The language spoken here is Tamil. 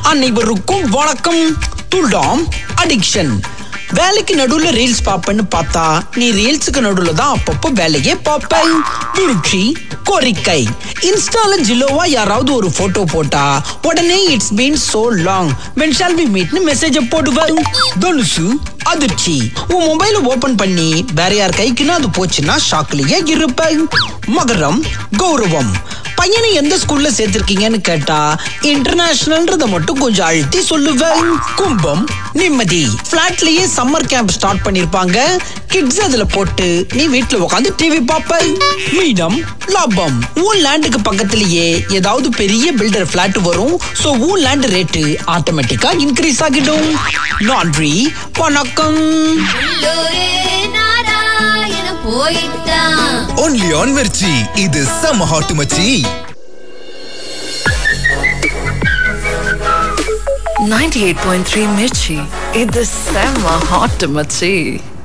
அனைவருக்கும் வணக்கம் துல்டாம் அடிக்ஷன் வேலைக்கு நடுவுல ரீல்ஸ் பாப்பேன்னு பார்த்தா நீ ரீல்ஸுக்கு நடுவுல தான் அப்பப்போ வேலையே பார்ப்ப விருட்சி கோரிக்கை இன்ஸ்டால ஜில்லோவா யாராவது ஒரு போட்டோ போட்டா உடனே it's been so long when shall we மீட்னு மெசேஜ போடுவேன் தனுசு அதிர்ச்சி உன் மொபைல ஓபன் பண்ணி வேற யார் கைக்குன்னா அது போச்சுன்னா ஷாக்லயே இருப்பேன் மகரம் கௌரவம் பையனை எந்த ஸ்கூல்ல சேர்த்திருக்கீங்கன்னு கேட்டா இன்டர்நேஷனல்ன்றத மட்டும் கொஞ்சம் அழுத்தி சொல்லுவேன் கும்பம் நிம்மதி பிளாட்லயே சம்மர் கேம்ப் ஸ்டார்ட் பண்ணிருப்பாங்க கிட்ஸ் அதுல போட்டு நீ வீட்ல உட்காந்து டிவி பார்ப்ப மீனம் லாபம் உன் லேண்டுக்கு பக்கத்திலேயே ஏதாவது பெரிய பில்டர் பிளாட் வரும் சோ உன் லேண்ட் ரேட்டு ஆட்டோமேட்டிக்கா இன்க்ரீஸ் ஆகிடும் லாண்ட்ரி வணக்கம் உள்ளூரே நாராயண போயிட்டான் only on மிர்ச்சி இது செம்ம ஹாட் மச்சி 98.3 Mirchi. இது செம்ம ஹாட் மச்சி